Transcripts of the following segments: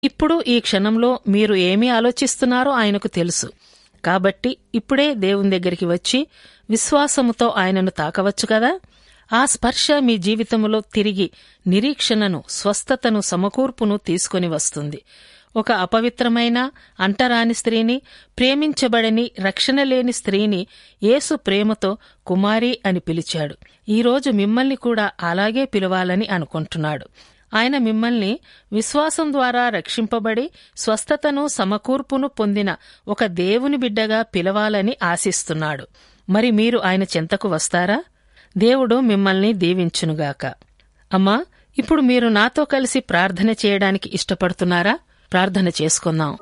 ఇప్పుడు ఈ క్షణంలో మీరు ఏమి ఆలోచిస్తున్నారో ఆయనకు తెలుసు కాబట్టి ఇప్పుడే దేవుని దగ్గరికి వచ్చి విశ్వాసముతో ఆయనను తాకవచ్చు కదా ఆ స్పర్శ మీ జీవితంలో తిరిగి నిరీక్షణను స్వస్థతను సమకూర్పును తీసుకొని వస్తుంది ఒక అపవిత్రమైన అంటరాని స్త్రీని ప్రేమించబడని రక్షణ లేని స్త్రీని యేసు ప్రేమతో కుమారి అని పిలిచాడు ఈరోజు మిమ్మల్ని కూడా అలాగే పిలవాలని అనుకుంటున్నాడు ఆయన మిమ్మల్ని విశ్వాసం ద్వారా రక్షింపబడి స్వస్థతను సమకూర్పును పొందిన ఒక దేవుని బిడ్డగా పిలవాలని ఆశిస్తున్నాడు మరి మీరు ఆయన చెంతకు వస్తారా దేవుడు మిమ్మల్ని దీవించునుగాక అమ్మా ఇప్పుడు మీరు నాతో కలిసి ప్రార్థన చేయడానికి ఇష్టపడుతున్నారా ప్రార్థన చేసుకుందాం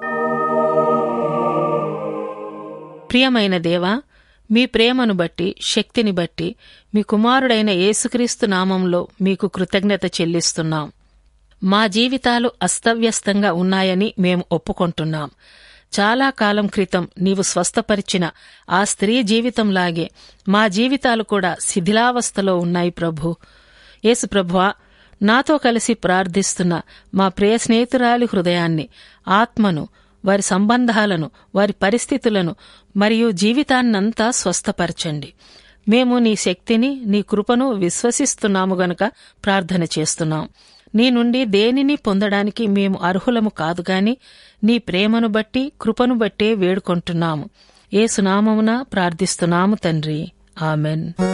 ప్రియమైన దేవా మీ ప్రేమను బట్టి శక్తిని బట్టి మీ కుమారుడైన యేసుక్రీస్తు నామంలో మీకు కృతజ్ఞత చెల్లిస్తున్నాం మా జీవితాలు అస్తవ్యస్తంగా ఉన్నాయని మేము ఒప్పుకుంటున్నాం చాలా కాలం క్రితం నీవు స్వస్థపరిచిన ఆ స్త్రీ జీవితంలాగే మా జీవితాలు కూడా శిథిలావస్థలో ఉన్నాయి ప్రభు యేసు ప్రభువా నాతో కలిసి ప్రార్థిస్తున్న మా ప్రియ స్నేహితురాలి హృదయాన్ని ఆత్మను వారి సంబంధాలను వారి పరిస్థితులను మరియు జీవితాన్నంతా స్వస్థపరచండి మేము నీ శక్తిని నీ కృపను విశ్వసిస్తున్నాము గనుక ప్రార్థన చేస్తున్నాం నీ నుండి దేనిని పొందడానికి మేము అర్హులము కాదు గాని నీ ప్రేమను బట్టి కృపను బట్టే వేడుకొంటున్నాము ఏసునామమున ప్రార్థిస్తున్నాము తండ్రి ఆమెన్